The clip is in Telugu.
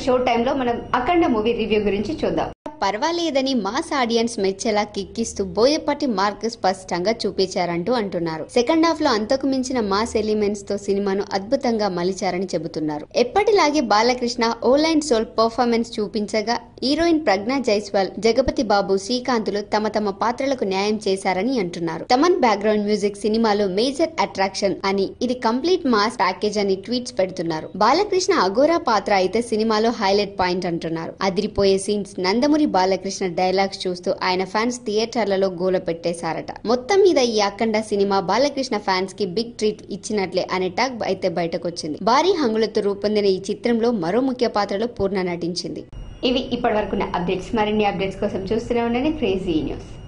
షో టైంలో మనం అఖండ మూవీ రివ్యూ గురించి చూద్దాం పర్వాలేదని మాస్ ఆడియన్స్ మెచ్చేలా కిక్కిస్తూ బోయపాటి మార్క్ స్పష్టంగా చూపించారంటూ అంటున్నారు సెకండ్ హాఫ్ లో అంతకు మించిన మాస్ ఎలిమెంట్స్ తో సినిమాను అద్భుతంగా మలిచారని చెబుతున్నారు ఎప్పటిలాగే Balakrishna whole and soul performance చూపించగా హీరోయిన్ ప్రజ్ఞా జైస్వాల్ జగపతి బాబు శ్రీకాంతులు తమ తమ పాత్రలకు న్యాయం చేశారని అంటున్నారు తమన్ బ్యాక్గ్రౌండ్ మ్యూజిక్ సినిమాలో మేజర్ అట్రాక్షన్ అని ఇది కంప్లీట్ మాస్ ప్యాకేజ్ అని ట్వీట్స్ పెడుతున్నారు బాలకృష్ణ అఘోరా పాత్ర అయితే సినిమాలో హైలైట్ పాయింట్ అంటున్నారు అదిరిపోయే సీన్స్ నందమూరి బాలకృష్ణ డైలాగ్స్ చూస్తూ ఆయన ఫ్యాన్స్ థియేటర్లలో గోల పెట్టేశారట మొత్తం మీద ఈ అఖండ సినిమా బాలకృష్ణ ఫ్యాన్స్ కి బిగ్ ట్రీట్ ఇచ్చినట్లే అనే టాక్ అయితే బయటకొచ్చింది భారీ హంగులతో రూపొందిన ఈ చిత్రంలో మరో ముఖ్య పాత్రలో పూర్ణ నటించింది ఇవి ఇప్పటి వరకున్న అప్డేట్స్ మరిన్ని అప్డేట్స్ కోసం చూస్తూనే ఉండండి క్రేజీ న్యూస్